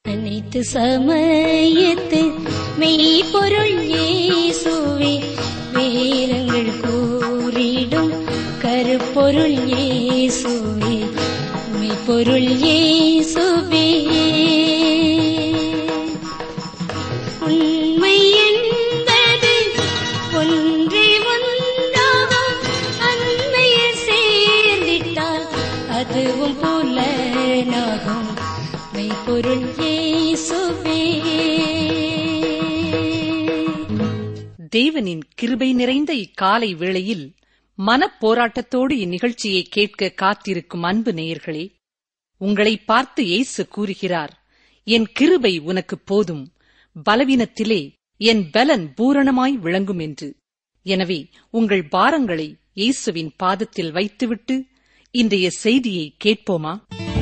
அனைத்து சமயத்து மெய்ப்பொருள் இயேசுவே வேதங்கள் கூறிடும் கருப்பொருள் இயேசுவே மெய்ப்பொருள் இயேசுவே உண்மை என்பது ஒன்றே ஒன்றாகும் அண்மையில் சேர்ந்திட்டால் அதுவும் புலனாகும் மெய்ப்பொருள் இயேசுவே தேவனின் கிருபை நிறைந்த இக்காலை வேளையில் மனப்போராட்டத்தோடு இந்நிகழ்ச்சியை கேட்க காத்திருக்கும் அன்பு நேயர்களே உங்களை பார்த்து இயேசு கூறுகிறார் என் கிருபை உனக்கு போதும் பலவீனத்திலே என் பலன் பூரணமாய் விளங்கும் என்று எனவே உங்கள் பாரங்களை இயேசுவின் பாதத்தில் வைத்துவிட்டு இன்றைய செய்தியை கேட்போமா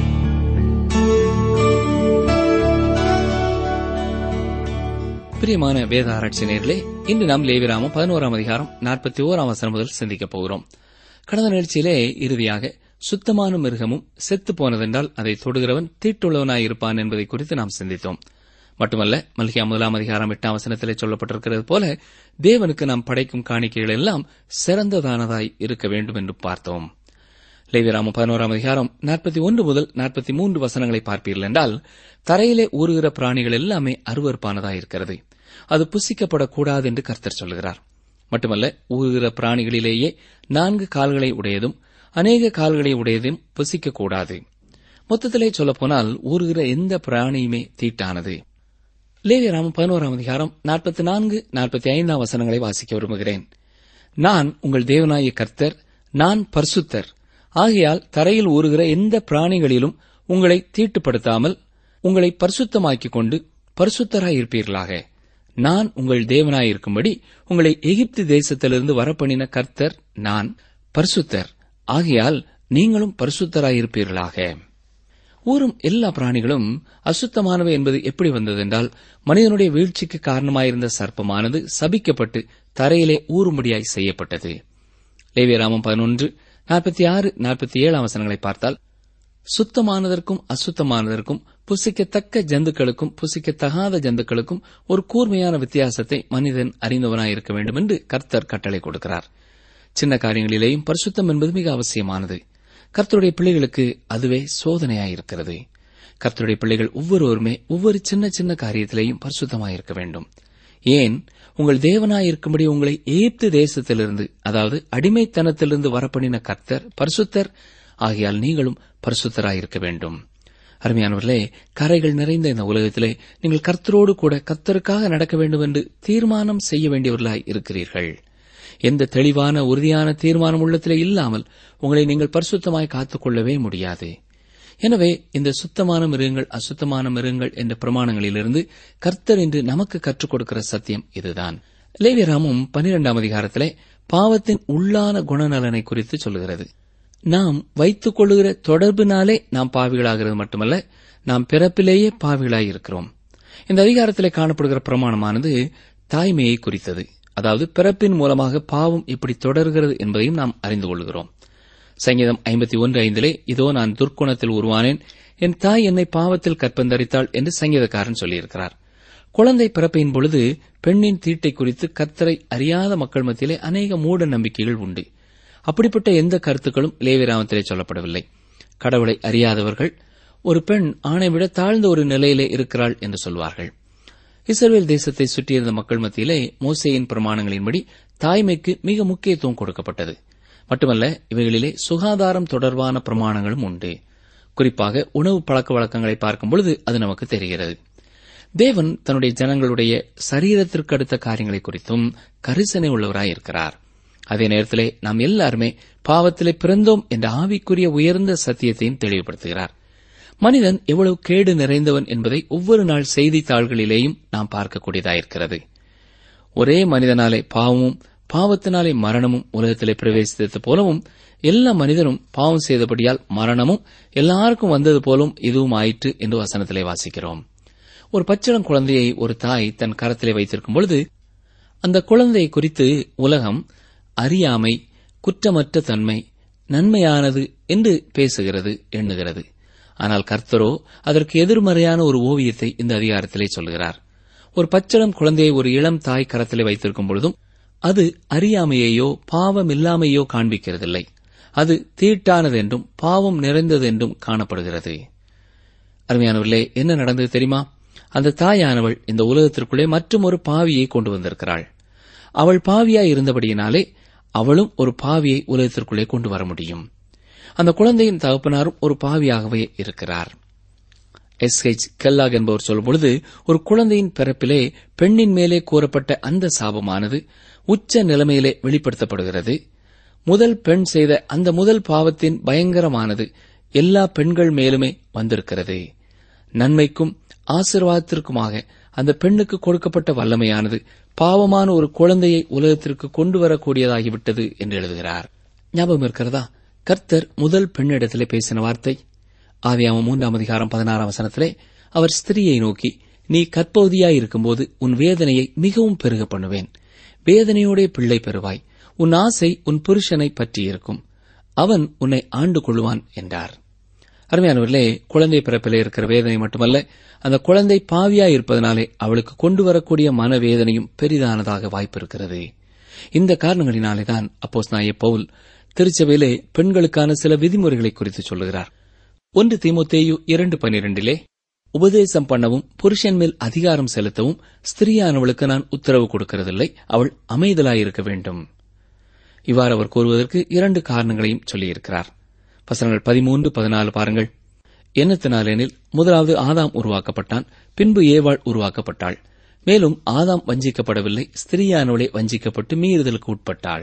பிரியமான வேத ஆராய்ச்சி நேர்களே இன்று நாம் லேவிராமம் பதினோராம் அதிகாரம் நாற்பத்தி ஓராம் வசனம் முதல் சிந்திக்கப் போகிறோம் கடந்த நிகழ்ச்சியிலே இறுதியாக சுத்தமான மிருகமும் செத்து போனதென்றால் அதை தொடுகிறவன் தீட்டுள்ளவனாய் இருப்பான் என்பதை குறித்து நாம் சிந்தித்தோம் மட்டுமல்ல மல்கியா முதலாம் அதிகாரம் எட்டாம் வசனத்திலே சொல்லப்பட்டிருக்கிறது போல தேவனுக்கு நாம் படைக்கும் காணிக்கைகள் எல்லாம் சிறந்ததானதாய் இருக்க வேண்டும் என்று பார்த்தோம் லேவிராமம் பதினோராம் அதிகாரம் நாற்பத்தி ஒன்று முதல் நாற்பத்தி மூன்று வசனங்களை பார்ப்பீர்கள் என்றால் தரையிலே ஊறுகிற பிராணிகள் எல்லாமே அருவறுப்பானதாய் இருக்கிறது அது புசிக்கப்படக்கூடாது என்று கர்த்தர் சொல்கிறார் மட்டுமல்ல ஊறுகிற பிராணிகளிலேயே நான்கு கால்களை உடையதும் அநேக கால்களை உடையதும் புசிக்கக்கூடாது மொத்தத்திலே சொல்லப்போனால் ஊறுகிற எந்த பிராணியுமே தீட்டானது லேவியராமம் பதினோராம் அதிகாரம் நாற்பத்தி நான்கு நாற்பத்தி ஐந்தாம் வசனங்களை வாசிக்க விரும்புகிறேன் நான் உங்கள் தேவனாய கர்த்தர் நான் பரிசுத்தர் ஆகையால் தரையில் ஊறுகிற எந்த பிராணிகளிலும் உங்களை தீட்டுப்படுத்தாமல் உங்களை பரிசுத்தமாக்கிக் கொண்டு பரிசுத்தராயிருப்பீர்களாக நான் உங்கள் தேவனாயிருக்கும்படி உங்களை எகிப்து தேசத்திலிருந்து வரப்பண்ணின கர்த்தர் நான் பரிசுத்தர் ஆகையால் நீங்களும் பரிசுத்தராயிருப்பீர்களாக ஊறும் எல்லா பிராணிகளும் அசுத்தமானவை என்பது எப்படி வந்ததென்றால் மனிதனுடைய வீழ்ச்சிக்கு காரணமாயிருந்த சர்ப்பமானது சபிக்கப்பட்டு தரையிலே ஊறும்படியாய் செய்யப்பட்டது லேவியராமம் பதினொன்று நாற்பத்தி ஆறு நாற்பத்தி ஏழாம் வசனங்களை பார்த்தால் சுத்தமானதற்கும் அசுத்தமானதற்கும் புசிக்கத்தக்க ஜந்துக்களுக்கும் புசிக்கத்தகாத ஜந்துக்களுக்கும் ஒரு கூர்மையான வித்தியாசத்தை மனிதன் அறிந்தவனாயிருக்க வேண்டும் என்று கர்த்தர் கட்டளை கொடுக்கிறார் சின்ன காரியங்களிலேயும் பரிசுத்தம் என்பது மிக அவசியமானது கர்த்தருடைய பிள்ளைகளுக்கு அதுவே சோதனையாயிருக்கிறது கர்த்தருடைய பிள்ளைகள் ஒவ்வொருவருமே ஒவ்வொரு சின்ன சின்ன காரியத்திலேயும் பரிசுத்தமாயிருக்க வேண்டும் ஏன் உங்கள் தேவனாயிருக்கும்படி உங்களை ஏப்து தேசத்திலிருந்து அதாவது அடிமைத்தனத்திலிருந்து வரப்பண்ணின கர்த்தர் பரிசுத்தர் ஆகையால் நீங்களும் பரிசுத்தராயிருக்க வேண்டும் அருமையானவர்களே கரைகள் நிறைந்த இந்த உலகத்திலே நீங்கள் கர்த்தரோடு கூட கர்த்தருக்காக நடக்க வேண்டும் என்று தீர்மானம் செய்ய வேண்டியவர்களாய் இருக்கிறீர்கள் எந்த தெளிவான உறுதியான தீர்மானம் உள்ளத்திலே இல்லாமல் உங்களை நீங்கள் பரிசுத்தமாய் காத்துக்கொள்ளவே முடியாது எனவே இந்த சுத்தமான மிருகங்கள் அசுத்தமான மிருகங்கள் என்ற பிரமாணங்களிலிருந்து கர்த்தர் என்று நமக்கு கற்றுக் கொடுக்கிற சத்தியம் இதுதான் லேவியராமும் பனிரெண்டாம் அதிகாரத்திலே பாவத்தின் உள்ளான குணநலனை குறித்து சொல்லுகிறது நாம் வைத்துக் கொள்ளுகிற தொடர்பினாலே நாம் பாவிகளாகிறது மட்டுமல்ல நாம் பிறப்பிலேயே பாவிகளாய் இருக்கிறோம் இந்த அதிகாரத்திலே காணப்படுகிற பிரமாணமானது தாய்மையை குறித்தது அதாவது பிறப்பின் மூலமாக பாவம் எப்படி தொடர்கிறது என்பதையும் நாம் அறிந்து கொள்கிறோம் சங்கீதம் ஐம்பத்தி ஒன்று ஐந்திலே இதோ நான் துர்க்குணத்தில் உருவானேன் என் தாய் என்னை பாவத்தில் கற்பந்தரித்தாள் என்று சங்கீதக்காரன் சொல்லியிருக்கிறார் குழந்தை பிறப்பின் பொழுது பெண்ணின் தீட்டை குறித்து கர்த்தரை அறியாத மக்கள் மத்தியிலே அநேக மூட நம்பிக்கைகள் உண்டு அப்படிப்பட்ட எந்த கருத்துக்களும் லேவிராமத்திலே சொல்லப்படவில்லை கடவுளை அறியாதவர்கள் ஒரு பெண் ஆணை விட தாழ்ந்த ஒரு நிலையிலே இருக்கிறாள் என்று சொல்வார்கள் இஸ்ரேல் தேசத்தை சுற்றியிருந்த மக்கள் மத்தியிலே மோசேயின் பிரமாணங்களின்படி தாய்மைக்கு மிக முக்கியத்துவம் கொடுக்கப்பட்டது மட்டுமல்ல இவைகளிலே சுகாதாரம் தொடர்பான பிரமாணங்களும் உண்டு குறிப்பாக உணவு பழக்க வழக்கங்களை பார்க்கும் பொழுது அது நமக்கு தெரிகிறது தேவன் தன்னுடைய ஜனங்களுடைய சரீரத்திற்கு அடுத்த காரியங்களை குறித்தும் கரிசனை உள்ளவராயிருக்கிறார் அதே நேரத்திலே நாம் எல்லாருமே பாவத்திலே பிறந்தோம் என்ற ஆவிக்குரிய உயர்ந்த சத்தியத்தையும் தெளிவுபடுத்துகிறார் மனிதன் எவ்வளவு கேடு நிறைந்தவன் என்பதை ஒவ்வொரு நாள் செய்தித்தாள்களிலேயும் நாம் பார்க்கக்கூடியதாயிருக்கிறது ஒரே மனிதனாலே பாவமும் பாவத்தினாலே மரணமும் உலகத்திலே பிரவேசித்தது போலவும் எல்லா மனிதரும் பாவம் செய்தபடியால் மரணமும் எல்லாருக்கும் வந்தது போலும் இதுவும் ஆயிற்று என்று வசனத்திலே வாசிக்கிறோம் ஒரு பச்சிளம் குழந்தையை ஒரு தாய் தன் கரத்திலே வைத்திருக்கும் பொழுது அந்த குழந்தையை குறித்து உலகம் அறியாமை குற்றமற்ற தன்மை நன்மையானது என்று பேசுகிறது எண்ணுகிறது ஆனால் கர்த்தரோ அதற்கு எதிர்மறையான ஒரு ஓவியத்தை இந்த அதிகாரத்திலே சொல்கிறார் ஒரு பச்சளம் குழந்தையை ஒரு இளம் தாய் கரத்திலே வைத்திருக்கும் பொழுதும் அது அறியாமையையோ பாவம் இல்லாமையோ காண்பிக்கிறதில்லை அது தீட்டானது என்றும் பாவம் நிறைந்தது என்றும் காணப்படுகிறது அருமையானவர்களே என்ன நடந்தது தெரியுமா அந்த தாயானவள் இந்த உலகத்திற்குள்ளே மற்றும் ஒரு பாவியை கொண்டு வந்திருக்கிறாள் அவள் பாவியாய் இருந்தபடியினாலே அவளும் ஒரு பாவியை உலகத்திற்குள்ளே கொண்டு வர முடியும் அந்த குழந்தையின் தகப்பனாரும் ஒரு பாவியாகவே இருக்கிறார் எஸ் ஹெச் கெல்லாக் என்பவர் சொல்லும்பொழுது ஒரு குழந்தையின் பிறப்பிலே பெண்ணின் மேலே கூறப்பட்ட அந்த சாபமானது உச்ச நிலைமையிலே வெளிப்படுத்தப்படுகிறது முதல் பெண் செய்த அந்த முதல் பாவத்தின் பயங்கரமானது எல்லா பெண்கள் மேலுமே வந்திருக்கிறது நன்மைக்கும் ஆசிர்வாதத்திற்குமாக அந்த பெண்ணுக்கு கொடுக்கப்பட்ட வல்லமையானது பாவமான ஒரு குழந்தையை உலகத்திற்கு கொண்டு வரக்கூடியதாகிவிட்டது என்று எழுதுகிறார் ஞாபகம் இருக்கிறதா கர்த்தர் முதல் பெண்ணிடத்திலே பேசின வார்த்தை ஆதியாம மூன்றாம் அதிகாரம் பதினாறாம் வசனத்திலே அவர் ஸ்திரியை நோக்கி நீ கற்பவதியாய் இருக்கும்போது உன் வேதனையை மிகவும் பெருக பண்ணுவேன் வேதனையோடே பிள்ளை பெறுவாய் உன் ஆசை உன் புருஷனை பற்றியிருக்கும் அவன் உன்னை ஆண்டு கொள்வான் என்றார் அருமையானவர்களே குழந்தை பிறப்பிலே இருக்கிற வேதனை மட்டுமல்ல அந்த குழந்தை பாவியாய் இருப்பதனாலே அவளுக்கு கொண்டு வரக்கூடிய மனவேதனையும் பெரிதானதாக வாய்ப்பு இருக்கிறது இந்த காரணங்களினாலேதான் அப்போஸ் நாய பவுல் திருச்சபையிலே பெண்களுக்கான சில விதிமுறைகளை குறித்து சொல்லுகிறார் ஒன்று தீமோத்தேயு இரண்டு பனிரெண்டிலே உபதேசம் பண்ணவும் புருஷன் மேல் அதிகாரம் செலுத்தவும் ஸ்திரீயானவளுக்கு நான் உத்தரவு கொடுக்கிறதில்லை அவள் அமைதலாயிருக்க வேண்டும் இவ்வாறு அவர் கூறுவதற்கு இரண்டு காரணங்களையும் சொல்லியிருக்கிறார் வசனங்கள் பதிமூன்று பதினாலு பாருங்கள் எண்ணத்தினாலெனில் முதலாவது ஆதாம் உருவாக்கப்பட்டான் பின்பு ஏவாள் உருவாக்கப்பட்டாள் மேலும் ஆதாம் வஞ்சிக்கப்படவில்லை ஸ்திரீயானவளே வஞ்சிக்கப்பட்டு மீறுதலுக்கு உட்பட்டாள்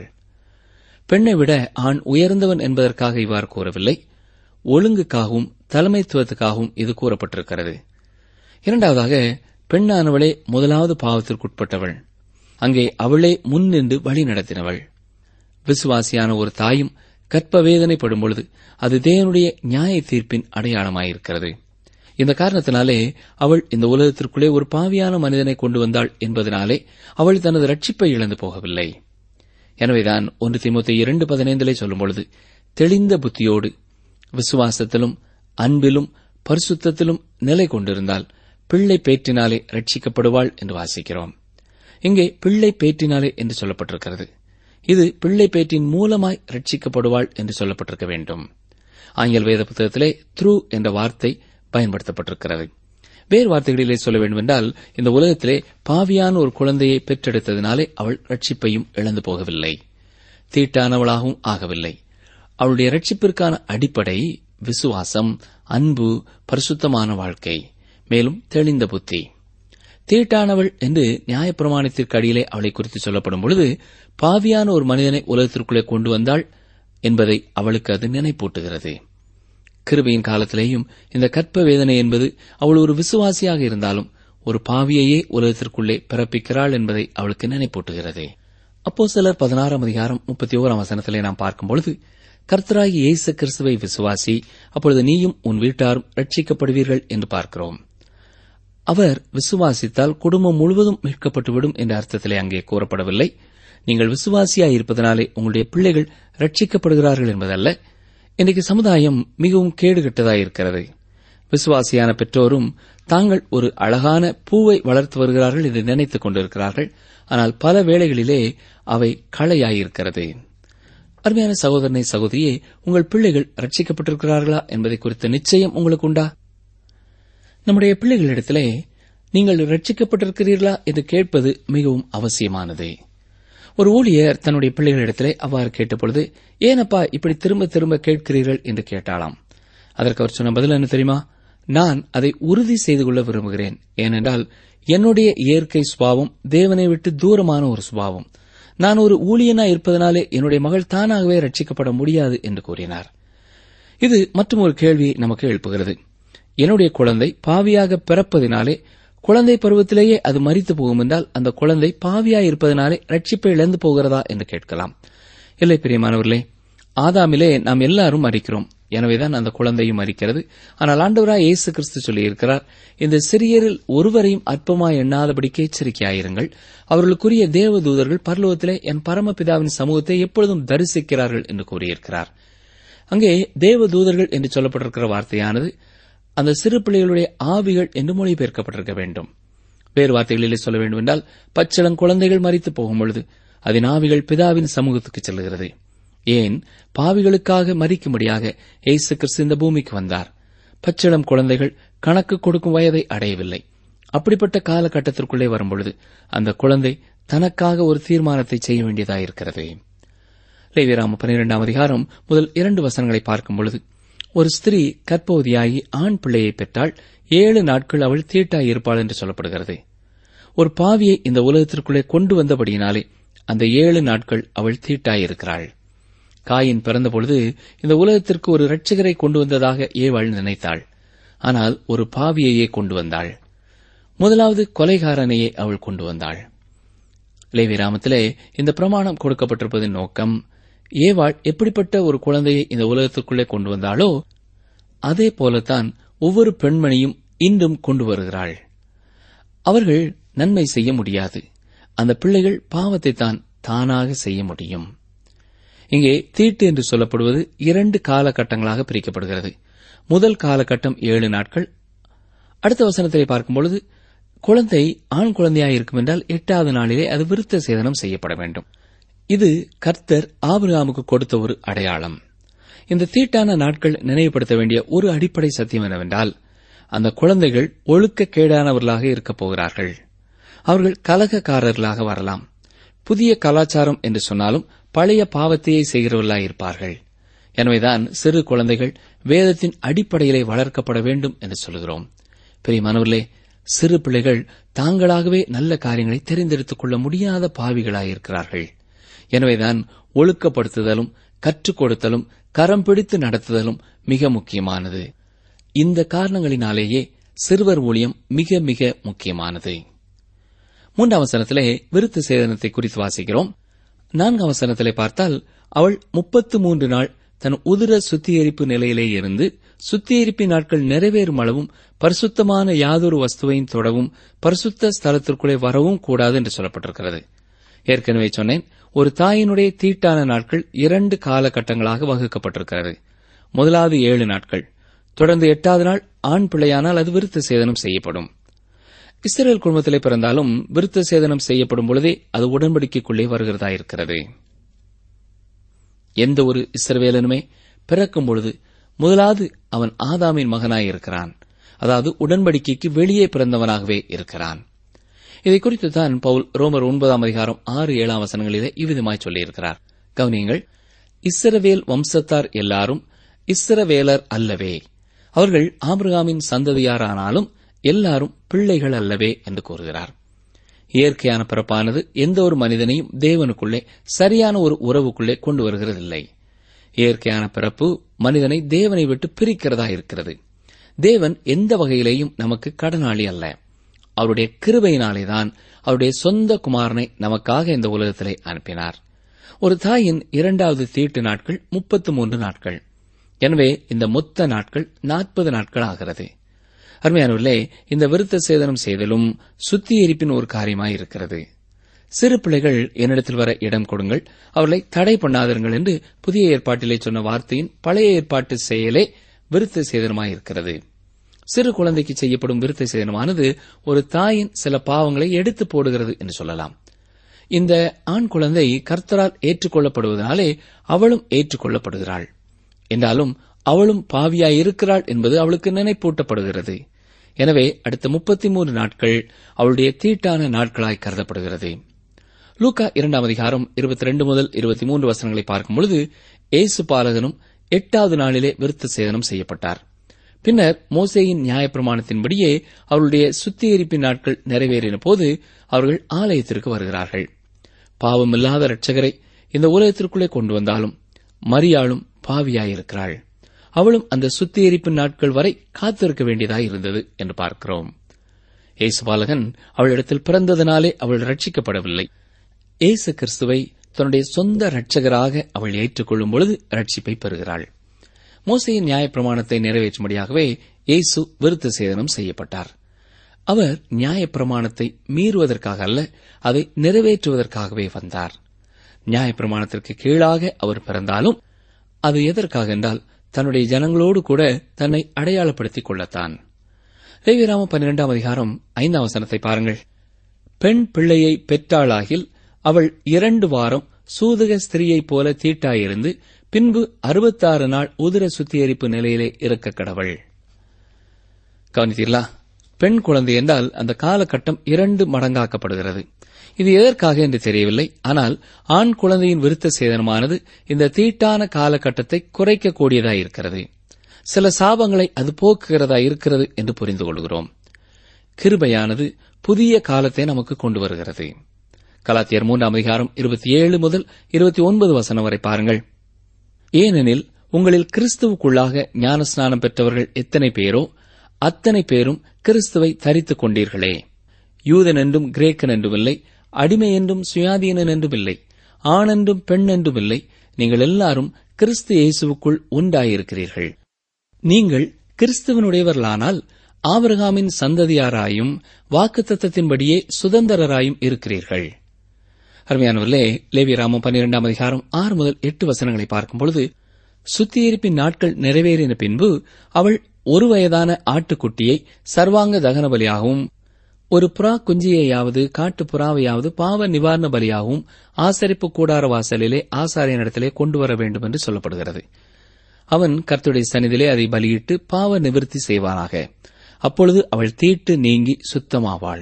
பெண்ணை விட ஆண் உயர்ந்தவன் என்பதற்காக இவ்வாறு கூறவில்லை ஒழுங்குக்காகவும் தலைமைத்துவத்துக்காகவும் இது கூறப்பட்டிருக்கிறது இரண்டாவதாக பெண்ணானவளே முதலாவது பாவத்திற்குட்பட்டவள் அங்கே அவளே முன் நின்று வழி நடத்தினவள் விசுவாசியான ஒரு தாயும் கற்ப வேதனைப்படும் பொழுது அது தேவனுடைய நியாய தீர்ப்பின் அடையாளமாயிருக்கிறது இந்த காரணத்தினாலே அவள் இந்த உலகத்திற்குள்ளே ஒரு பாவியான மனிதனை கொண்டு வந்தாள் என்பதனாலே அவள் தனது ரட்சிப்பை இழந்து போகவில்லை எனவேதான் ஒன்று திமுத்தி இரண்டு பதினைந்திலே சொல்லும் பொழுது தெளிந்த புத்தியோடு விசுவாசத்திலும் அன்பிலும் பரிசுத்தத்திலும் நிலை கொண்டிருந்தால் பிள்ளை பேற்றினாலே ரட்சிக்கப்படுவாள் என்று வாசிக்கிறோம் இங்கே பிள்ளை பேற்றினாலே என்று சொல்லப்பட்டிருக்கிறது இது பிள்ளை பேற்றின் மூலமாய் ரட்சிக்கப்படுவாள் என்று சொல்லப்பட்டிருக்க வேண்டும் ஆங்கில வேத புத்தகத்திலே த்ரூ என்ற வார்த்தை பயன்படுத்தப்பட்டிருக்கிறது வேறு வார்த்தைகளிலே சொல்ல வேண்டுமென்றால் இந்த உலகத்திலே பாவியான ஒரு குழந்தையை பெற்றெடுத்ததினாலே அவள் ரட்சிப்பையும் இழந்து போகவில்லை தீட்டானவளாகவும் ஆகவில்லை அவளுடைய ரட்சிப்பிற்கான அடிப்படை விசுவாசம் அன்பு பரிசுத்தமான வாழ்க்கை மேலும் தெளிந்த புத்தி தீட்டானவள் என்று நியாயப்பிரமாணத்திற்கு அடியிலே அவளை குறித்து சொல்லப்படும் பொழுது பாவியான ஒரு மனிதனை உலகத்திற்குள்ளே கொண்டு வந்தாள் என்பதை அவளுக்கு அது நினைப்பூட்டுகிறது கிருபையின் காலத்திலேயும் இந்த கற்ப வேதனை என்பது அவள் ஒரு விசுவாசியாக இருந்தாலும் ஒரு பாவியையே உலகத்திற்குள்ளே பிறப்பிக்கிறாள் என்பதை அவளுக்கு நினைப்பூட்டுகிறது அப்போ சிலர் பதினாறாம் அதிகாரம் முப்பத்தி ஓராம் வசனத்திலே நாம் பார்க்கும்பொழுது கர்த்தராகி இயேசு கிறிஸ்துவை விசுவாசி அப்பொழுது நீயும் உன் வீட்டாரும் ரட்சிக்கப்படுவீர்கள் என்று பார்க்கிறோம் அவர் விசுவாசித்தால் குடும்பம் முழுவதும் மீட்கப்பட்டுவிடும் என்ற அர்த்தத்திலே அங்கே கூறப்படவில்லை நீங்கள் விசுவாசியாய் இருப்பதனாலே உங்களுடைய பிள்ளைகள் ரட்சிக்கப்படுகிறார்கள் என்பதல்ல இன்றைக்கு சமுதாயம் மிகவும் கேடுகட்டதாயிருக்கிறது விசுவாசியான பெற்றோரும் தாங்கள் ஒரு அழகான பூவை வளர்த்து வருகிறார்கள் என்று நினைத்துக் கொண்டிருக்கிறார்கள் ஆனால் பல வேளைகளிலே அவை களையாயிருக்கிறது அருமையான சகோதரனை சகோதரியே உங்கள் பிள்ளைகள் ரட்சிக்கப்பட்டிருக்கிறார்களா என்பதை குறித்த நிச்சயம் உங்களுக்கு உண்டா நம்முடைய பிள்ளைகளிடத்திலே நீங்கள் ரட்சிக்கப்பட்டிருக்கிறீர்களா என்று கேட்பது மிகவும் அவசியமானது ஒரு ஊழியர் தன்னுடைய பிள்ளைகளிடத்திலே அவ்வாறு கேட்டபொழுது ஏனப்பா இப்படி திரும்ப திரும்ப கேட்கிறீர்கள் என்று கேட்டாளாம் அதற்கு அவர் சொன்ன பதில் என்ன தெரியுமா நான் அதை உறுதி செய்து கொள்ள விரும்புகிறேன் ஏனென்றால் என்னுடைய இயற்கை சுபாவம் தேவனை விட்டு தூரமான ஒரு சுபாவம் நான் ஒரு ஊழியனாய் இருப்பதனாலே என்னுடைய மகள் தானாகவே ரட்சிக்கப்பட முடியாது என்று கூறினார் இது மற்றும் ஒரு கேள்வியை நமக்கு எழுப்புகிறது என்னுடைய குழந்தை பாவியாக பிறப்பதினாலே குழந்தை பருவத்திலேயே அது மறித்து போகும் என்றால் அந்த குழந்தை பாவியாய் இருப்பதனாலே ரட்சிப்பை இழந்து போகிறதா என்று கேட்கலாம் இல்லை பிரியமானவர்களே ஆதாமிலே நாம் எல்லாரும் மறிக்கிறோம் எனவேதான் அந்த குழந்தையும் மறிக்கிறது ஆனால் ஆண்டவராய் இயேசு கிறிஸ்து சொல்லியிருக்கிறார் இந்த சிறியரில் ஒருவரையும் அற்பமாய் எண்ணாதபடிக்கு எச்சரிக்கையாயிருங்கள் அவர்களுக்குரிய தேவ தூதர்கள் பரலோகத்திலே என் பரமபிதாவின் சமூகத்தை எப்பொழுதும் தரிசிக்கிறார்கள் என்று கூறியிருக்கிறார் அங்கே தேவ தூதர்கள் என்று சொல்லப்பட்டிருக்கிற வார்த்தையானது அந்த சிறு பிள்ளைகளுடைய ஆவிகள் என்று மொழிபெயர்க்கப்பட்டிருக்க வேண்டும் வேறு வார்த்தைகளிலே சொல்ல வேண்டுமென்றால் பச்சிளம் குழந்தைகள் மறித்து போகும் பொழுது அதன் ஆவிகள் பிதாவின் சமூகத்துக்கு செல்கிறது ஏன் பாவிகளுக்காக மறிக்கும்படியாக இயேசு கிறிஸ்து இந்த பூமிக்கு வந்தார் பச்சிளம் குழந்தைகள் கணக்கு கொடுக்கும் வயதை அடையவில்லை அப்படிப்பட்ட காலகட்டத்திற்குள்ளே வரும்பொழுது அந்த குழந்தை தனக்காக ஒரு தீர்மானத்தை செய்ய வேண்டியதாயிருக்கிறது லேவியராம பனிரெண்டாம் அதிகாரம் முதல் இரண்டு வசனங்களை பார்க்கும் பொழுது ஒரு ஸ்திரீ கற்பவதியாகி ஆண் பிள்ளையை பெற்றால் ஏழு நாட்கள் அவள் தீட்டாய் இருப்பாள் என்று சொல்லப்படுகிறது ஒரு பாவியை இந்த உலகத்திற்குள்ளே கொண்டு வந்தபடியினாலே அந்த ஏழு நாட்கள் அவள் தீட்டாயிருக்கிறாள் காயின் பிறந்தபொழுது இந்த உலகத்திற்கு ஒரு இரட்சகரை கொண்டு வந்ததாக ஏவாள் நினைத்தாள் ஆனால் ஒரு பாவியையே கொண்டு வந்தாள் முதலாவது கொலைகாரனையே அவள் கொண்டு வந்தாள் லேவி ராமத்திலே இந்த பிரமாணம் கொடுக்கப்பட்டிருப்பதின் நோக்கம் ஏவாள் எப்படிப்பட்ட ஒரு குழந்தையை இந்த உலகத்திற்குள்ளே கொண்டு வந்தாளோ அதே போலத்தான் ஒவ்வொரு பெண்மணியும் இன்றும் கொண்டு வருகிறாள் அவர்கள் நன்மை செய்ய முடியாது அந்த பிள்ளைகள் பாவத்தை தான் தானாக செய்ய முடியும் இங்கே தீட்டு என்று சொல்லப்படுவது இரண்டு காலகட்டங்களாக பிரிக்கப்படுகிறது முதல் காலகட்டம் ஏழு நாட்கள் அடுத்த வசனத்திலே பார்க்கும்பொழுது குழந்தை ஆண் குழந்தையாக இருக்கும் என்றால் எட்டாவது நாளிலே அது விருத்த சேதனம் செய்யப்பட வேண்டும் இது கர்த்தர் ஆபிரகாமுக்கு கொடுத்த ஒரு அடையாளம் இந்த தீட்டான நாட்கள் நினைவுபடுத்த வேண்டிய ஒரு அடிப்படை சத்தியம் என்னவென்றால் அந்த குழந்தைகள் ஒழுக்க கேடானவர்களாக இருக்கப் போகிறார்கள் அவர்கள் கலகக்காரர்களாக வரலாம் புதிய கலாச்சாரம் என்று சொன்னாலும் பழைய பாவத்தையே செய்கிறவர்களாக இருப்பார்கள் எனவேதான் சிறு குழந்தைகள் வேதத்தின் அடிப்படையிலே வளர்க்கப்பட வேண்டும் என்று சொல்கிறோம் பெரியமானவர்களே சிறு பிள்ளைகள் தாங்களாகவே நல்ல காரியங்களை தெரிந்தெடுத்துக் கொள்ள முடியாத பாவிகளாயிருக்கிறார்கள் எனவேதான் ஒழுக்கப்படுத்துதலும் கற்றுக் கொடுத்தலும் கரம் பிடித்து நடத்துதலும் மிக முக்கியமானது இந்த காரணங்களினாலேயே சிறுவர் ஊழியம் மிக மிக முக்கியமானது மூன்றாம் வசனத்திலே விருத்து சேதனத்தை குறித்து வாசிக்கிறோம் நான்காம் வசனத்திலே பார்த்தால் அவள் முப்பத்து மூன்று நாள் தன் உதிர சுத்திகரிப்பு நிலையிலே இருந்து சுத்திகரிப்பின் நாட்கள் நிறைவேறும் அளவும் பரிசுத்தமான யாதொரு வஸ்துவையும் தொடவும் பரிசுத்த ஸ்தலத்திற்குள்ளே வரவும் கூடாது என்று சொல்லப்பட்டிருக்கிறது ஏற்கனவே சொன்னேன் ஒரு தாயினுடைய தீட்டான நாட்கள் இரண்டு காலகட்டங்களாக வகுக்கப்பட்டிருக்கிறது முதலாவது ஏழு நாட்கள் தொடர்ந்து எட்டாவது நாள் ஆண் பிள்ளையானால் அது விருத்த சேதனம் செய்யப்படும் இஸ்ரேல் குடும்பத்திலே பிறந்தாலும் விருத்த சேதனம் செய்யப்படும் பொழுதே அது உடன்படிக்கைக்குள்ளே வருகிறதா இருக்கிறது எந்த ஒரு இஸ்ரவேலனுமே பிறக்கும் பொழுது முதலாவது அவன் ஆதாமின் மகனாயிருக்கிறான் அதாவது உடன்படிக்கைக்கு வெளியே பிறந்தவனாகவே இருக்கிறான் இதை குறித்து தான் பவுல் ரோமர் ஒன்பதாம் அதிகாரம் ஆறு ஏழாம் வசனங்களிலே இவ்விதமாய் சொல்லியிருக்கிறார் கவனியங்கள் இஸ்ரவேல் வம்சத்தார் எல்லாரும் இஸ்ரவேலர் அல்லவே அவர்கள் ஆபிரகாமின் சந்ததியாரானாலும் எல்லாரும் பிள்ளைகள் அல்லவே என்று கூறுகிறார் இயற்கையான பிறப்பானது எந்த ஒரு மனிதனையும் தேவனுக்குள்ளே சரியான ஒரு உறவுக்குள்ளே கொண்டு வருகிறதில்லை இயற்கையான பிறப்பு மனிதனை தேவனை விட்டு பிரிக்கிறதா இருக்கிறது தேவன் எந்த வகையிலேயும் நமக்கு கடனாளி அல்ல அவருடைய கிருபையினாலேதான் அவருடைய சொந்த குமாரனை நமக்காக இந்த உலகத்திலே அனுப்பினார் ஒரு தாயின் இரண்டாவது தீட்டு நாட்கள் முப்பத்து மூன்று நாட்கள் எனவே இந்த மொத்த நாட்கள் நாற்பது நாட்கள் ஆகிறது அருமையானவர்களே இந்த விருத்த சேதனம் செய்தலும் சுத்திகரிப்பின் ஒரு காரியமாய் இருக்கிறது சிறு பிள்ளைகள் என்னிடத்தில் வர இடம் கொடுங்கள் அவர்களை தடை பண்ணாதிருங்கள் என்று புதிய ஏற்பாட்டிலே சொன்ன வார்த்தையின் பழைய ஏற்பாட்டு செயலே விருத்த சேதனமாய் இருக்கிறது சிறு குழந்தைக்கு செய்யப்படும் விருத்த சேதனமானது ஒரு தாயின் சில பாவங்களை எடுத்து போடுகிறது என்று சொல்லலாம் இந்த ஆண் குழந்தை கர்த்தரால் ஏற்றுக்கொள்ளப்படுவதனாலே அவளும் ஏற்றுக்கொள்ளப்படுகிறாள் என்றாலும் அவளும் பாவியாயிருக்கிறாள் என்பது அவளுக்கு நினைப்பூட்டப்படுகிறது எனவே அடுத்த முப்பத்தி மூன்று நாட்கள் அவளுடைய தீட்டான நாட்களாய் கருதப்படுகிறது லூக்கா இரண்டாம் அதிகாரம் இருபத்தி ரெண்டு முதல் இருபத்தி மூன்று வசனங்களை பார்க்கும் பொழுது ஏசு பாலகனும் எட்டாவது நாளிலே விருத்த சேதனம் செய்யப்பட்டார் பின்னர் மோசேயின் நியாயப்பிரமாணத்தின்படியே அவருடைய சுத்திகரிப்பின் நாட்கள் நிறைவேறின போது அவர்கள் ஆலயத்திற்கு வருகிறார்கள் பாவமில்லாத இரட்சகரை இந்த உலகத்திற்குள்ளே கொண்டு வந்தாலும் மரியாளும் பாவியாயிருக்கிறாள் அவளும் அந்த சுத்திகரிப்பின் நாட்கள் வரை காத்திருக்க வேண்டியதாய் இருந்தது என்று பார்க்கிறோம் ஏசுபாலகன் அவளிடத்தில் பிறந்ததினாலே அவள் ரட்சிக்கப்படவில்லை ஏசு கிறிஸ்துவை தன்னுடைய சொந்த இரட்சகராக அவள் ஏற்றுக்கொள்ளும் பொழுது ரட்சிப்பை பெறுகிறாள் மோசையின் நியாயப்பிரமாணத்தை நிறைவேற்றும்படியாகவே இயேசு விருத்த சேதனம் செய்யப்பட்டார் அவர் நியாயப்பிரமாணத்தை மீறுவதற்காக அல்ல அதை நிறைவேற்றுவதற்காகவே வந்தார் நியாயப்பிரமாணத்திற்கு கீழாக அவர் பிறந்தாலும் அது எதற்காக என்றால் தன்னுடைய ஜனங்களோடு கூட தன்னை அடையாளப்படுத்திக் கொள்ளத்தான் லேவியராம பன்னிரெண்டாம் அதிகாரம் ஐந்தாம் வசனத்தை பாருங்கள் பெண் பிள்ளையை பெற்றாளாகில் அவள் இரண்டு வாரம் சூதக ஸ்திரீயைப் போல தீட்டாயிருந்து பின்பு அறுபத்தாறு நாள் உதிர சுத்திகரிப்பு நிலையிலே இருக்க கடவள் கவனித்தீர்களா பெண் குழந்தை என்றால் அந்த காலகட்டம் இரண்டு மடங்காக்கப்படுகிறது இது எதற்காக என்று தெரியவில்லை ஆனால் ஆண் குழந்தையின் விருத்த சேதனமானது இந்த தீட்டான காலகட்டத்தை குறைக்கக்கூடியதாய் இருக்கிறது சில சாபங்களை அது போக்குகிறதா இருக்கிறது என்று புரிந்து கொள்கிறோம் கிருபையானது புதிய காலத்தை நமக்கு கொண்டு வருகிறது கலாத்தியர் மூன்றாம் அதிகாரம் இருபத்தி ஏழு முதல் இருபத்தி ஒன்பது வசனம் வரை பாருங்கள் ஏனெனில் உங்களில் கிறிஸ்துவுக்குள்ளாக ஞானஸ்நானம் பெற்றவர்கள் எத்தனை பேரோ அத்தனை பேரும் கிறிஸ்துவை தரித்துக் கொண்டீர்களே யூதன் என்றும் கிரேக்கன் என்றும் இல்லை அடிமை என்றும் சுயாதீனன் என்றும் இல்லை ஆண் என்றும் பெண் என்றும் இல்லை நீங்கள் எல்லாரும் கிறிஸ்து இயேசுவுக்குள் உண்டாயிருக்கிறீர்கள் நீங்கள் கிறிஸ்துவனுடையவர்களானால் ஆபிரகாமின் சந்ததியாராயும் வாக்குத்தத்தத்தின்படியே சுதந்திரராயும் இருக்கிறீர்கள் அருமையானவர்களே லேவியராமம் பன்னிரெண்டாம் அதிகாரம் ஆறு முதல் எட்டு வசனங்களை பார்க்கும் பொழுது சுத்திகரிப்பின் நாட்கள் நிறைவேறின பின்பு அவள் ஒரு வயதான ஆட்டுக்குட்டியை சர்வாங்க தகன பலியாகவும் ஒரு புறா குஞ்சியையாவது காட்டு புறாவையாவது பாவ நிவாரண பலியாகவும் ஆசரிப்பு கூடார வாசலிலே ஆசாரியனிடத்திலே கொண்டு வர வேண்டும் என்று சொல்லப்படுகிறது அவன் கர்த்தருடைய சன்னிதிலே அதை பலியிட்டு பாவ நிவர்த்தி செய்வானாக அப்பொழுது அவள் தீட்டு நீங்கி சுத்தமாவாள்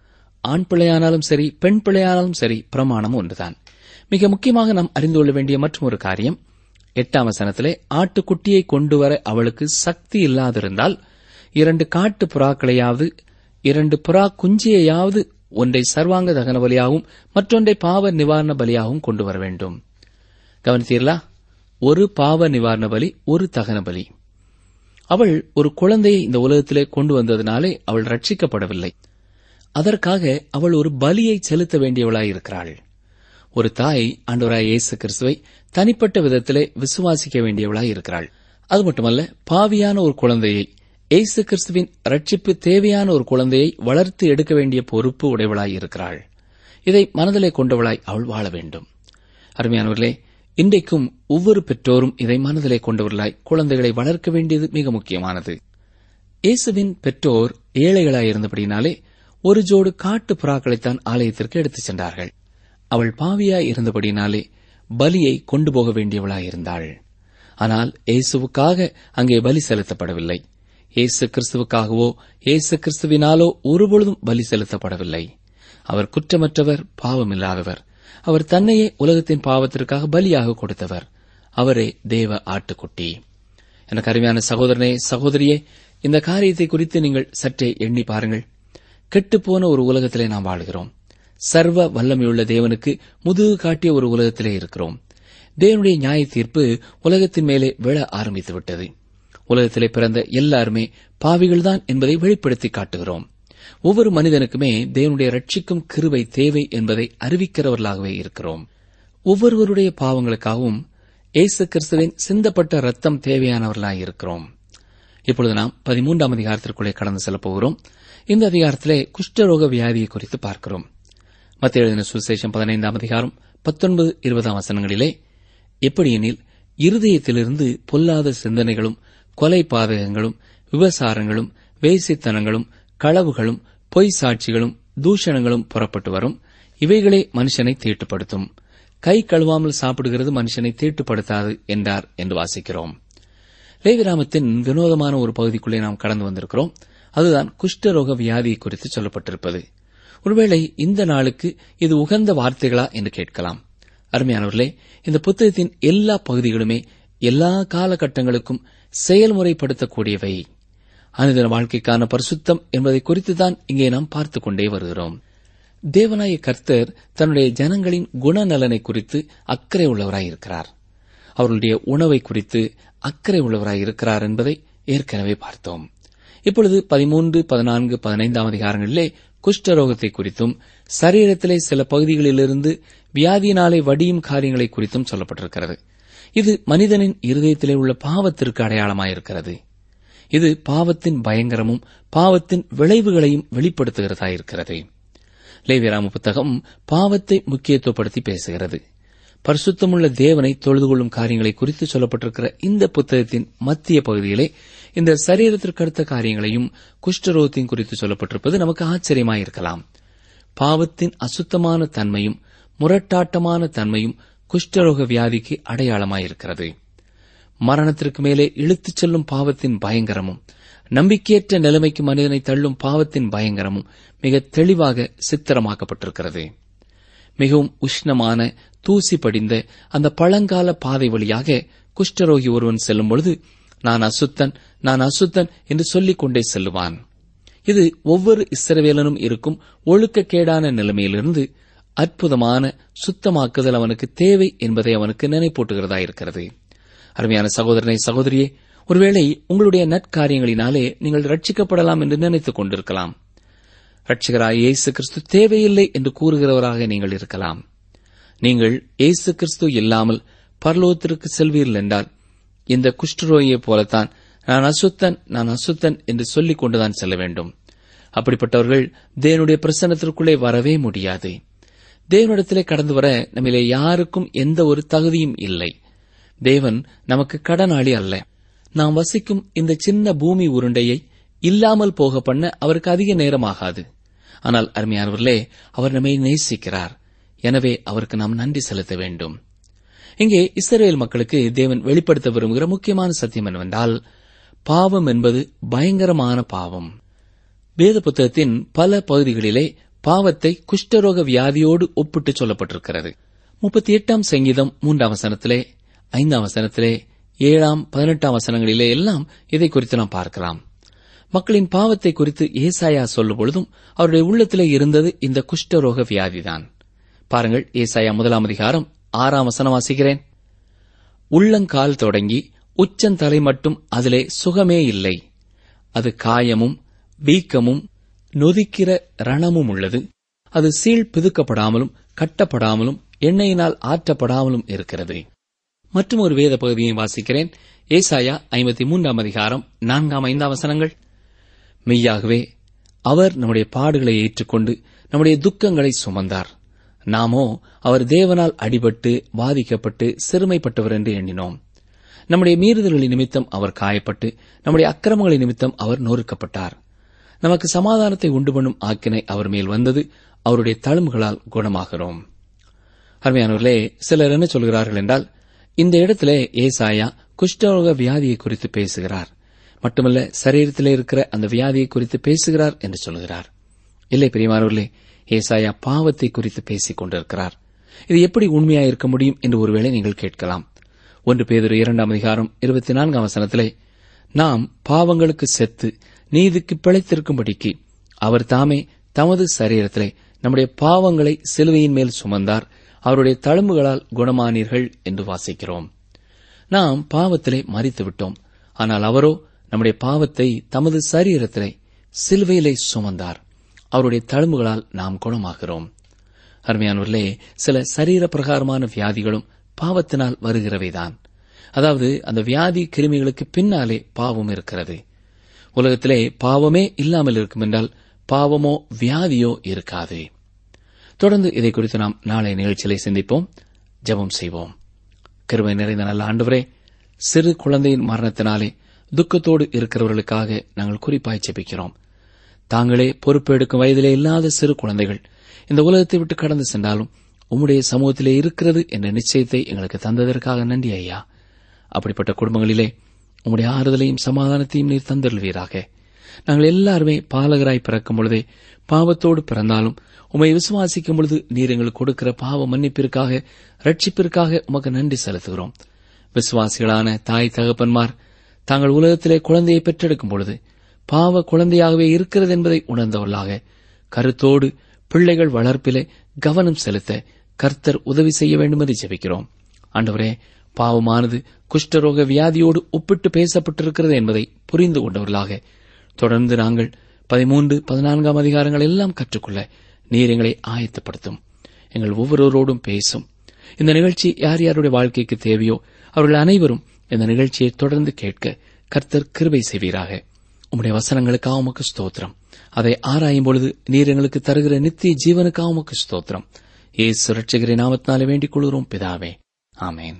ஆண் பிள்ளையானாலும் சரி பெண் பிள்ளையானாலும் சரி பிரமாணம் ஒன்றுதான் மிக முக்கியமாக நாம் அறிந்து கொள்ள வேண்டிய மற்றொரு காரியம் எட்டாம் வசனத்திலே ஆட்டுக்குட்டியை கொண்டு வர அவளுக்கு சக்தி இல்லாதிருந்தால் இரண்டு காட்டு புறாக்களையாவது இரண்டு புறா குஞ்சியையாவது ஒன்றை சர்வாங்க தகன பலியாகவும் மற்றொன்றை பாவ நிவாரண பலியாகவும் கொண்டு வர வேண்டும் கவனித்தீர்களா ஒரு பாவ நிவாரண பலி ஒரு தகன பலி அவள் ஒரு குழந்தையை இந்த உலகத்திலே கொண்டு வந்ததினாலே அவள் ரட்சிக்கப்படவில்லை அதற்காக அவள் ஒரு பலியை செலுத்த வேண்டியவளாயிருக்கிறாள் ஒரு தாய் ஆண்டவராய் இயேசு கிறிஸ்துவை தனிப்பட்ட விதத்திலே விசுவாசிக்க வேண்டியவளாய் இருக்கிறாள் அது மட்டுமல்ல பாவியான ஒரு குழந்தையை இயேசு கிறிஸ்துவின் ரட்சிப்பு தேவையான ஒரு குழந்தையை வளர்த்து எடுக்க வேண்டிய பொறுப்பு உடையவளாய் இருக்கிறாள் இதை மனதிலே கொண்டவளாய் அவள் வாழ வேண்டும் அருமையானவர்களே இன்றைக்கும் ஒவ்வொரு பெற்றோரும் இதை மனதிலே கொண்டவர்களாய் குழந்தைகளை வளர்க்க வேண்டியது மிக முக்கியமானது இயேசுவின் பெற்றோர் ஏழைகளாயிருந்தபடினாலே ஒரு ஜோடு காட்டு புறாக்களைத்தான் ஆலயத்திற்கு எடுத்துச் சென்றார்கள் அவள் பாவியாய் இருந்தபடினாலே பலியை கொண்டு போக வேண்டியவளாயிருந்தாள் ஆனால் இயேசுவுக்காக அங்கே பலி செலுத்தப்படவில்லை இயேசு கிறிஸ்துவுக்காகவோ இயேசு கிறிஸ்துவினாலோ ஒருபொழுதும் பலி செலுத்தப்படவில்லை அவர் குற்றமற்றவர் பாவமில்லாதவர் அவர் தன்னையே உலகத்தின் பாவத்திற்காக பலியாக கொடுத்தவர் அவரே தேவ ஆட்டுக்குட்டி எனக்கு அருமையான சகோதரனே சகோதரியே இந்த காரியத்தை குறித்து நீங்கள் சற்றே எண்ணி பாருங்கள் கெட்டுப்போன ஒரு உலகத்திலே நாம் வாழ்கிறோம் சர்வ வல்லமையுள்ள தேவனுக்கு முதுகு காட்டிய ஒரு உலகத்திலே இருக்கிறோம் தேவனுடைய நியாய தீர்ப்பு உலகத்தின் மேலே விழ ஆரம்பித்து விட்டது உலகத்திலே பிறந்த எல்லாருமே பாவிகள்தான் என்பதை வெளிப்படுத்தி காட்டுகிறோம் ஒவ்வொரு மனிதனுக்குமே தேவனுடைய ரட்சிக்கும் கிருபை தேவை என்பதை அறிவிக்கிறவர்களாகவே இருக்கிறோம் ஒவ்வொருவருடைய பாவங்களுக்காகவும் இயேசு கிறிஸ்துவின் சிந்தப்பட்ட ரத்தம் தேவையானவர்களாய் இருக்கிறோம் இப்பொழுது நாம் பதிமூன்றாம் அதிகாரத்திற்குள்ளே கடந்து செல்லப் போகிறோம் இந்த அதிகாரத்திலே குஷ்டரோக வியாதியை குறித்து பார்க்கிறோம் மத்திய எழுதின சுசேஷம் பதினைந்தாம் அதிகாரம் பத்தொன்பது இருபதாம் வசனங்களிலே எப்படியெனில் இருதயத்திலிருந்து பொல்லாத சிந்தனைகளும் கொலை பாதகங்களும் விபசாரங்களும் வேசித்தனங்களும் களவுகளும் பொய் சாட்சிகளும் தூஷணங்களும் புறப்பட்டு வரும் இவைகளே மனுஷனை தீட்டுப்படுத்தும் கை கழுவாமல் சாப்பிடுகிறது மனுஷனை தீட்டுப்படுத்தாது என்றார் என்று வாசிக்கிறோம் லேவிராமத்தின் வினோதமான ஒரு பகுதிக்குள்ளே நாம் கடந்து வந்திருக்கிறோம் அதுதான் குஷ்டரோக வியாதியை குறித்து சொல்லப்பட்டிருப்பது ஒருவேளை இந்த நாளுக்கு இது உகந்த வார்த்தைகளா என்று கேட்கலாம் அருமையானவர்களே இந்த புத்தகத்தின் எல்லா பகுதிகளுமே எல்லா காலகட்டங்களுக்கும் செயல்முறைப்படுத்தக்கூடியவை அனுதின வாழ்க்கைக்கான பரிசுத்தம் என்பதை குறித்துதான் இங்கே நாம் பார்த்துக் கொண்டே வருகிறோம் தேவனாய கர்த்தர் தன்னுடைய ஜனங்களின் குணநலனை குறித்து அக்கறை உள்ளவராயிருக்கிறார் அவர்களுடைய உணவை குறித்து அக்கறை உள்ளவராய் இருக்கிறார் என்பதை ஏற்கனவே பார்த்தோம் இப்பொழுது பதிமூன்று பதினான்கு பதினைந்தாம் அதிகாரங்களிலே குஷ்டரோகத்தை குறித்தும் சரீரத்திலே சில பகுதிகளிலிருந்து வியாதியினாலே வடியும் காரியங்களை குறித்தும் சொல்லப்பட்டிருக்கிறது இது மனிதனின் இருதயத்திலே உள்ள பாவத்திற்கு அடையாளமாயிருக்கிறது இது பாவத்தின் பயங்கரமும் பாவத்தின் விளைவுகளையும் வெளிப்படுத்துகிறதாயிருக்கிறது லேவியராம புத்தகம் பாவத்தை முக்கியத்துவப்படுத்தி பேசுகிறது பரிசுத்தமுள்ள தேவனை தொழுது கொள்ளும் காரியங்களை குறித்து சொல்லப்பட்டிருக்கிற இந்த புத்தகத்தின் மத்திய பகுதியிலே இந்த சரீரத்திற்கு அடுத்த காரியங்களையும் குஷ்டரோகத்தையும் குறித்து சொல்லப்பட்டிருப்பது நமக்கு ஆச்சரியமாயிருக்கலாம் பாவத்தின் அசுத்தமான தன்மையும் முரட்டாட்டமான தன்மையும் குஷ்டரோக வியாதிக்கு அடையாளமாயிருக்கிறது மரணத்திற்கு மேலே இழுத்துச் செல்லும் பாவத்தின் பயங்கரமும் நம்பிக்கையற்ற நிலைமைக்கு மனிதனை தள்ளும் பாவத்தின் பயங்கரமும் மிக தெளிவாக சித்திரமாக்கப்பட்டிருக்கிறது மிகவும் உஷ்ணமான தூசி படிந்த அந்த பழங்கால பாதை வழியாக குஷ்டரோகி ஒருவன் செல்லும் பொழுது நான் அசுத்தன் நான் அசுத்தன் என்று சொல்லிக் கொண்டே செல்லுவான் இது ஒவ்வொரு இஸ்ரவேலனும் இருக்கும் ஒழுக்கக்கேடான நிலைமையிலிருந்து அற்புதமான சுத்தமாக்குதல் அவனுக்கு தேவை என்பதை அவனுக்கு நினைப்பூட்டுகிறதா இருக்கிறது அருமையான சகோதரனை சகோதரியே ஒருவேளை உங்களுடைய நற்காரியங்களினாலே நீங்கள் ரட்சிக்கப்படலாம் என்று நினைத்துக் கொண்டிருக்கலாம் ரட்சிகராய் இயேசு கிறிஸ்து தேவையில்லை என்று கூறுகிறவராக நீங்கள் இருக்கலாம் நீங்கள் இயேசு கிறிஸ்து இல்லாமல் பரலோகத்திற்கு செல்வீர்கள் என்றால் இந்த குஷ்டரோகியைப் போலத்தான் நான் அசுத்தன் நான் அசுத்தன் என்று சொல்லிக் கொண்டுதான் செல்ல வேண்டும் அப்படிப்பட்டவர்கள் தேவனுடைய பிரசன்னத்திற்குள்ளே வரவே முடியாது தேவனிடத்திலே கடந்து வர நம்மிலே யாருக்கும் எந்த ஒரு தகுதியும் இல்லை தேவன் நமக்கு கடனாளி அல்ல நாம் வசிக்கும் இந்த சின்ன பூமி உருண்டையை இல்லாமல் போக பண்ண அவருக்கு அதிக நேரமாகாது ஆனால் அருமையானவர்களே அவர் நம்மை நேசிக்கிறார் எனவே அவருக்கு நாம் நன்றி செலுத்த வேண்டும் இங்கே இஸ்ரேல் மக்களுக்கு தேவன் வெளிப்படுத்த விரும்புகிற முக்கியமான சத்தியம் என்னவென்றால் பாவம் என்பது பயங்கரமான பாவம் வேத புத்தகத்தின் பல பகுதிகளிலே பாவத்தை குஷ்டரோக வியாதியோடு ஒப்பிட்டு சொல்லப்பட்டிருக்கிறது முப்பத்தி எட்டாம் சங்கீதம் மூன்றாம் வசனத்திலே ஐந்தாம் வசனத்திலே ஏழாம் பதினெட்டாம் வசனங்களிலே எல்லாம் இதை குறித்து நாம் பார்க்கலாம் மக்களின் பாவத்தை குறித்து ஏசாயா சொல்லும் பொழுதும் அவருடைய உள்ளத்திலே இருந்தது இந்த குஷ்டரோக வியாதிதான் பாருங்கள் ஏசாயா முதலாம் அதிகாரம் ஆறாம் வசனம் வாசிக்கிறேன் உள்ளங்கால் தொடங்கி உச்சந்தலை மட்டும் அதிலே சுகமே இல்லை அது காயமும் வீக்கமும் நொதிக்கிற ரணமும் உள்ளது அது சீழ் பிதுக்கப்படாமலும் கட்டப்படாமலும் எண்ணெயினால் ஆற்றப்படாமலும் இருக்கிறது மற்றும் ஒரு வேத பகுதியை வாசிக்கிறேன் ஏசாயா ஐம்பத்தி மூன்றாம் அதிகாரம் நான்காம் ஐந்தாம் வசனங்கள் மெய்யாகவே அவர் நம்முடைய பாடுகளை ஏற்றுக்கொண்டு நம்முடைய துக்கங்களை சுமந்தார் நாமோ அவர் தேவனால் அடிபட்டு வாதிக்கப்பட்டு சிறுமைப்பட்டவர் என்று எண்ணினோம் நம்முடைய மீறுதல்களின் நிமித்தம் அவர் காயப்பட்டு நம்முடைய அக்கிரமங்களின் நிமித்தம் அவர் நொறுக்கப்பட்டார் நமக்கு சமாதானத்தை உண்டு பண்ணும் ஆக்கினை அவர் மேல் வந்தது அவருடைய தழும்புகளால் குணமாகிறோம் அருமையானவர்களே சிலர் என்ன சொல்கிறார்கள் என்றால் இந்த இடத்திலே ஏசாயா குஷ்டரோக வியாதியை குறித்து பேசுகிறார் மட்டுமல்ல சரீரத்திலே இருக்கிற அந்த வியாதியை குறித்து பேசுகிறார் என்று சொல்கிறார் இல்லை பிரியமானவர்களே ஏசாயா பாவத்தை குறித்து பேசிக் கொண்டிருக்கிறார் இது எப்படி உண்மையாயிருக்க முடியும் என்று ஒருவேளை நீங்கள் கேட்கலாம் ஒன்று பேதொரு இரண்டாம் அதிகாரம் இருபத்தி நான்காம் வசனத்திலே நாம் பாவங்களுக்கு செத்து நீதிக்கு பிழைத்திருக்கும்படிக்கு அவர் தாமே தமது சரீரத்திலே நம்முடைய பாவங்களை சிலுவையின் மேல் சுமந்தார் அவருடைய தழும்புகளால் குணமானீர்கள் என்று வாசிக்கிறோம் நாம் பாவத்திலே மறித்து விட்டோம் ஆனால் அவரோ நம்முடைய பாவத்தை தமது சரீரத்திலே சிலுவையிலே சுமந்தார் அவருடைய தழும்புகளால் நாம் குணமாகிறோம் அருமையானவர்களே சில சரீர பிரகாரமான வியாதிகளும் பாவத்தினால் வருகிறவைதான் அதாவது அந்த வியாதி கிருமிகளுக்கு பின்னாலே பாவம் இருக்கிறது உலகத்திலே பாவமே இல்லாமல் இருக்கும் என்றால் பாவமோ வியாதியோ இருக்காது தொடர்ந்து இதை குறித்து நாம் நாளை நிகழ்ச்சியிலே சிந்திப்போம் ஜெபம் செய்வோம் கிருபை நிறைந்த நல்ல ஆண்டவரே சிறு குழந்தையின் மரணத்தினாலே துக்கத்தோடு இருக்கிறவர்களுக்காக நாங்கள் குறிப்பாய் ஜெபிக்கிறோம் தாங்களே பொறுப்பெடுக்கும் வயதிலே இல்லாத சிறு குழந்தைகள் இந்த உலகத்தை விட்டு கடந்து சென்றாலும் உம்முடைய சமூகத்திலே இருக்கிறது என்ற நிச்சயத்தை எங்களுக்கு தந்ததற்காக நன்றி ஐயா அப்படிப்பட்ட குடும்பங்களிலே உம்முடைய ஆறுதலையும் சமாதானத்தையும் நீர் தந்தருள்வீராக நாங்கள் எல்லாருமே பாலகராய் பிறக்கும் பொழுதே பாவத்தோடு பிறந்தாலும் உம்மை விசுவாசிக்கும் பொழுது நீர் எங்களுக்கு கொடுக்கிற பாவ மன்னிப்பிற்காக ரட்சிப்பிற்காக உமக்கு நன்றி செலுத்துகிறோம் விசுவாசிகளான தாய் தகப்பன்மார் தாங்கள் உலகத்திலே குழந்தையை பெற்றெடுக்கும் பொழுது பாவ குழந்தையாகவே இருக்கிறது என்பதை உணர்ந்தவர்களாக கருத்தோடு பிள்ளைகள் வளர்ப்பிலே கவனம் செலுத்த கர்த்தர் உதவி செய்ய வேண்டும் என்று ஜெபிக்கிறோம் ஆண்டவரே பாவமானது குஷ்டரோக வியாதியோடு ஒப்பிட்டு பேசப்பட்டிருக்கிறது என்பதை புரிந்து கொண்டவர்களாக தொடர்ந்து நாங்கள் பதிமூன்று பதினான்காம் அதிகாரங்கள் எல்லாம் கற்றுக்கொள்ள நீர் எங்களை ஆயத்தப்படுத்தும் எங்கள் ஒவ்வொருவரோடும் பேசும் இந்த நிகழ்ச்சி யார் யாருடைய வாழ்க்கைக்கு தேவையோ அவர்கள் அனைவரும் இந்த நிகழ்ச்சியை தொடர்ந்து கேட்க கர்த்தர் கிருபை செய்வீராக உம்முடைய வசனங்களுக்காக உமக்கு ஸ்தோத்திரம் அதை ஆராயும் பொழுது நீர் எங்களுக்கு தருகிற நித்திய ஜீவனுக்காக உமக்கு ஸ்தோத்திரம் ஏசு ரட்சகரின் நாமத்தினாலே வேண்டிக் கொள்கிறோம் பிதாவே ஆமென்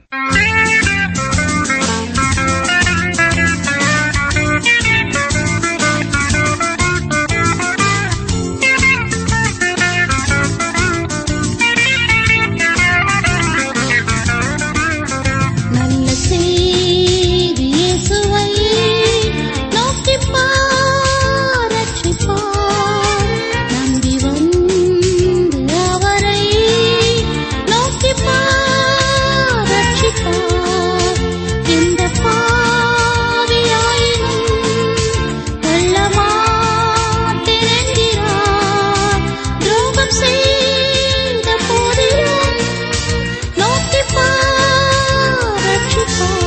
நல்ல செய்தி இயேசுவை நோக்கிப் பார், ரட்சிப்பார். நம்பி வந்து அவரை நோக்கிப் பார், ரட்சிப்பார். எந்தப் பாவியாயினும் கொல்ல மாட்டேன் என்கிறார். துரோகம் செய்த போதிலும் நோக்கிப் பார், ரட்சிப்பார்.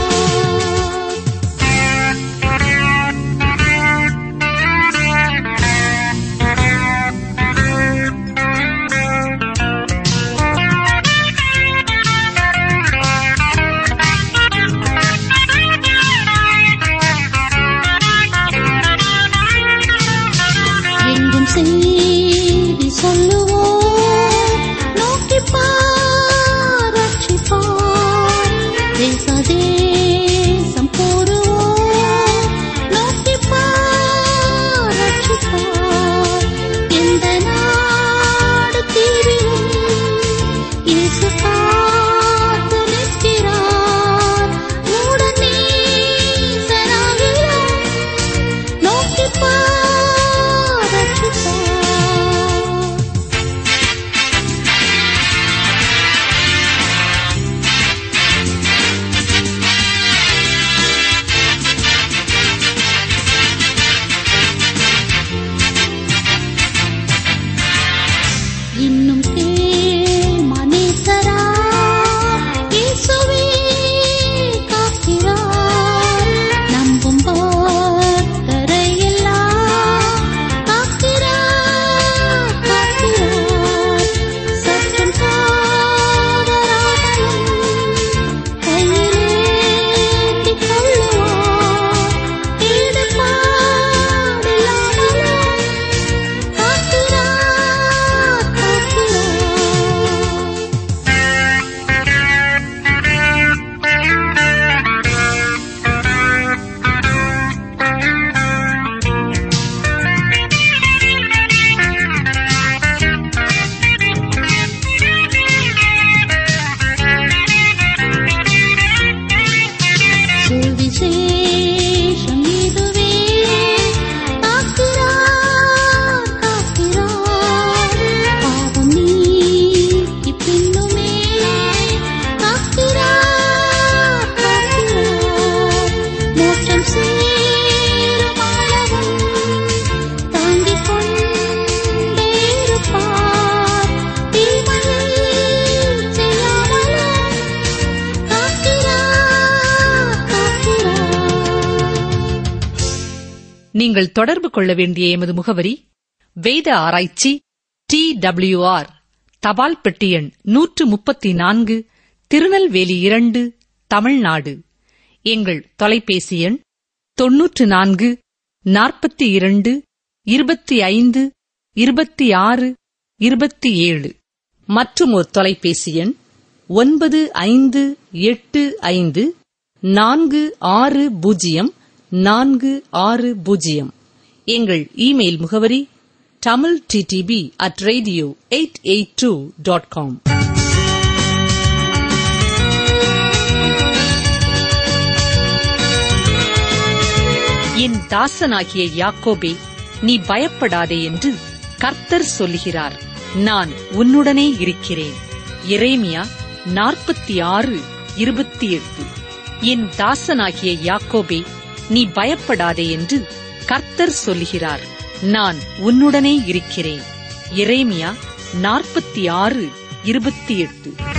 எங்கும் செய்தி சொல்லுவோம் நோக்கிப் பார், ரட்சிப்பார். தேச தேசம் போடுவோம் நோக்கிப் பார், ரட்சிப்பார். எந்த நாடு தீவிலும் இயேசு காத்து நிற்கிறார். மூட நீசனாகிறோம் நோக்கிப் பார், ரட்சிப்பார். இன்னும் கேள் மனேசரா இயேசுவே காக்கிறார் நம்பும் பக்தரை எல்லாம் காக்கிறார் காக்கிறார் சற்றும் காதலாமலும் கையிலேந்திக் கொள்ளுவார் ஈடுபாடில்லாமலும் காக்கிறார் காக்கிறார் சுவிசேஷம் இதுவே காக்கிறார் காக்கிறார் பாவம் நீக்கி பின்னுமே காக்கிறார் காக்கிறார் மோட்சம் சேரும் அளவும் தாங்கிக் கொண்டே இருப்பார் தீமையை செய்யாமலும் காக்கிறார் காக்கிறார் நீங்கள் தொடர்பு கொள்ள வேண்டிய எமது முகவரி வேத ஆராய்ச்சி டி ஆர் தபால் பெட்டி எண் நூற்று முப்பத்தி நான்கு திருநெல்வேலி இரண்டு தமிழ்நாடு எங்கள் தொலைபேசி எண் தொன்னூற்று நான்கு நாற்பத்தி இரண்டு இருபத்தி ஐந்து இருபத்தி ஆறு இருபத்தி ஏழு மற்றும் ஒரு தொலைபேசி எண் ஒன்பது ஐந்து எட்டு ஐந்து நான்கு ஆறு பூஜ்ஜியம் நான்கு ஆறு பூஜ்ஜியம் எங்கள் இமெயில் முகவரி Tamil DTP at radio eight eight two dot com என் தாசனாகிய யாக்கோபே நீ பயப்படாதே என்று கர்த்தர் சொல்லுகிறார் நான் உன்னுடனே இருக்கிறேன் எரேமியா நாற்பத்தி ஆறு இருபத்தி எட்டு என் தாசனாகிய யாக்கோபே நீ பயப்படாதே என்று கர்த்தர் சொல்லுகிறார் நான் உன்னுடனே இருக்கிறேன் எரேமியா நாற்பத்தி ஆறு இருபத்தி எட்டு